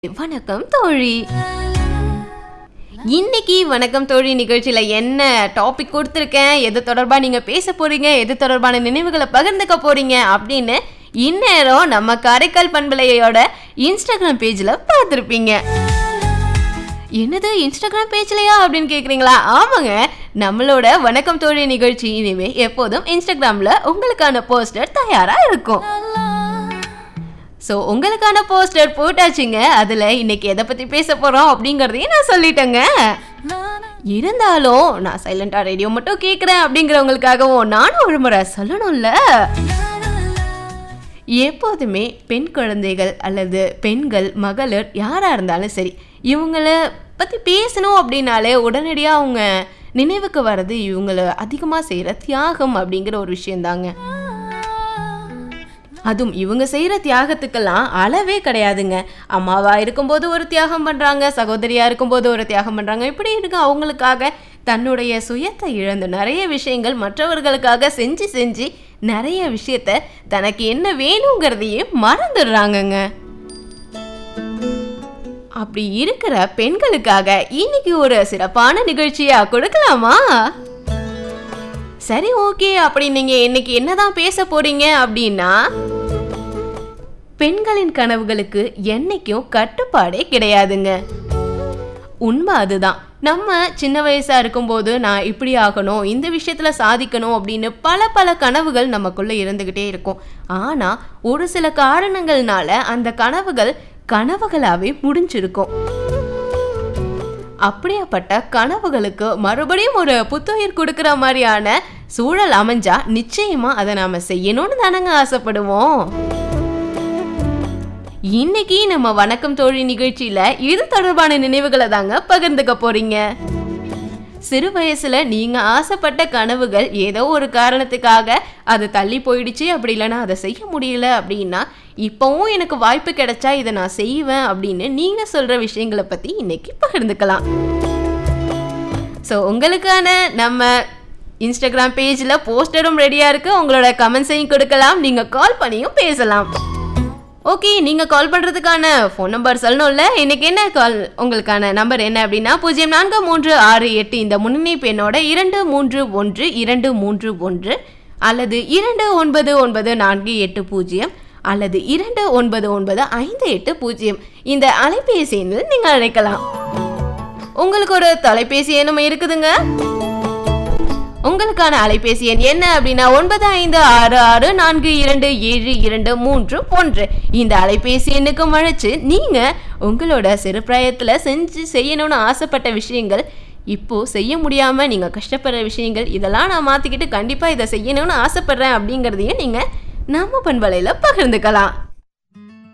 வணக்கம் தோழி இன்னைக்கு வணக்கம் தோழி நிகழ்ச்சியில் என்ன டாபிக் கொடுத்துருக்கேன் எது தொடர்பாக நீங்கள் பேச போறீங்க எது தொடர்பான நினைவுகளை பகிர்ந்துக்க போறீங்க அப்படின்னு இந்நேரம் நம்ம காரைக்கால் பண்பலையோட இன்ஸ்டாகிராம் பேஜில் பார்த்துருப்பீங்க என்னது இன்ஸ்டாகிராம் பேஜ்லையா அப்படின்னு கேட்குறீங்களா ஆமாங்க நம்மளோட வணக்கம் தோழி நிகழ்ச்சி இனிமே எப்போதும் இன்ஸ்டாகிராமில் உங்களுக்கான போஸ்டர் தயாராக இருக்கும் ஸோ உங்களுக்கான போஸ்டர் போட்டாச்சுங்க அதில் இன்னைக்கு எதை பற்றி பேச போகிறோம் அப்படிங்கிறதையும் நான் சொல்லிட்டேங்க இருந்தாலும் நான் சைலண்டாக ரேடியோ மட்டும் கேட்குறேன் அப்படிங்கிறவங்களுக்காகவும் நானும் ஒரு முறை சொல்லணும்ல எப்போதுமே பெண் குழந்தைகள் அல்லது பெண்கள் மகளிர் யாராக இருந்தாலும் சரி இவங்கள பற்றி பேசணும் அப்படின்னாலே உடனடியாக அவங்க நினைவுக்கு வர்றது இவங்கள அதிகமாக செய்கிற தியாகம் அப்படிங்கிற ஒரு விஷயந்தாங்க அதுவும் இவங்க செய்கிற தியாகத்துக்கெல்லாம் அளவே கிடையாதுங்க அம்மாவா இருக்கும்போது ஒரு தியாகம் பண்ணுறாங்க சகோதரியாக இருக்கும்போது ஒரு தியாகம் பண்ணுறாங்க இப்படி இருக்கு அவங்களுக்காக தன்னுடைய சுயத்தை இழந்து நிறைய விஷயங்கள் மற்றவர்களுக்காக செஞ்சு செஞ்சு நிறைய விஷயத்த தனக்கு என்ன வேணுங்கிறதையே மறந்துடுறாங்கங்க அப்படி இருக்கிற பெண்களுக்காக இன்னைக்கு ஒரு சிறப்பான நிகழ்ச்சியா கொடுக்கலாமா சரி ஓகே அப்படி நீங்க இன்னைக்கு என்னதான் பேச போறீங்க அப்படின்னா பெண்களின் கனவுகளுக்கு என்னைக்கும் கட்டுப்பாடே கிடையாதுங்க உண்மை அதுதான் நம்ம சின்ன வயசா இருக்கும்போது நான் இப்படி ஆகணும் இந்த விஷயத்துல சாதிக்கணும் அப்படின்னு பல பல கனவுகள் நமக்குள்ள இருந்துகிட்டே இருக்கும் ஆனா ஒரு சில காரணங்கள்னால அந்த கனவுகள் கனவுகளாவே முடிஞ்சிருக்கும் அப்படியாப்பட்ட கனவுகளுக்கு மறுபடியும் ஒரு புத்துயிர் கொடுக்குற மாதிரியான சூழல் அமைஞ்சா நிச்சயமா அதை நாம செய்யணும்னு தானங்க ஆசைப்படுவோம் இன்னைக்கு நம்ம வணக்கம் தோழி நிகழ்ச்சியில இது தொடர்பான நினைவுகளை தாங்க பகிர்ந்துக்க போறீங்க சிறு வயசுல நீங்க ஆசைப்பட்ட கனவுகள் ஏதோ ஒரு காரணத்துக்காக அது தள்ளி போயிடுச்சு அப்படி இல்லைன்னா அதை செய்ய முடியல அப்படின்னா இப்போவும் எனக்கு வாய்ப்பு கிடைச்சா இதை நான் செய்வேன் அப்படின்னு நீங்க சொல்ற விஷயங்களை பத்தி இன்னைக்கு பகிர்ந்துக்கலாம் ஸோ உங்களுக்கான நம்ம இன்ஸ்டாகிராம் பேஜில் போஸ்டரும் ரெடியாக இருக்குது உங்களோட கமெண்ட்ஸையும் கொடுக்கலாம் நீங்கள் கால் பண்ணியும் பேசலாம் ஓகே நீங்கள் கால் பண்ணுறதுக்கான ஃபோன் நம்பர் சொல்லணும்ல இன்னைக்கு என்ன கால் உங்களுக்கான நம்பர் என்ன அப்படின்னா பூஜ்ஜியம் நான்கு மூன்று ஆறு எட்டு இந்த முன்னிணைப்பு எண்ணோட இரண்டு மூன்று ஒன்று இரண்டு மூன்று ஒன்று அல்லது இரண்டு ஒன்பது ஒன்பது நான்கு எட்டு பூஜ்ஜியம் அல்லது இரண்டு ஒன்பது ஒன்பது ஐந்து எட்டு பூஜ்ஜியம் இந்த அலைபேசி எண்ணில் நீங்கள் அழைக்கலாம் உங்களுக்கு ஒரு தொலைபேசி எண்ணும் இருக்குதுங்க உங்களுக்கான அலைபேசி எண் என்ன அப்படின்னா ஒன்பது ஐந்து ஆறு ஆறு நான்கு இரண்டு ஏழு இரண்டு மூன்று ஒன்று இந்த அலைபேசி எண்ணுக்கும் அழைச்சு நீங்க உங்களோட சிறு பிராயத்துல செஞ்சு செய்யணும்னு ஆசைப்பட்ட விஷயங்கள் இப்போ செய்ய முடியாம நீங்க கஷ்டப்படுற விஷயங்கள் இதெல்லாம் நான் மாத்திக்கிட்டு கண்டிப்பா இதை செய்யணும்னு ஆசைப்படுறேன் அப்படிங்கிறதையும் நீங்க நம்ம பண்பலையில பகிர்ந்துக்கலாம்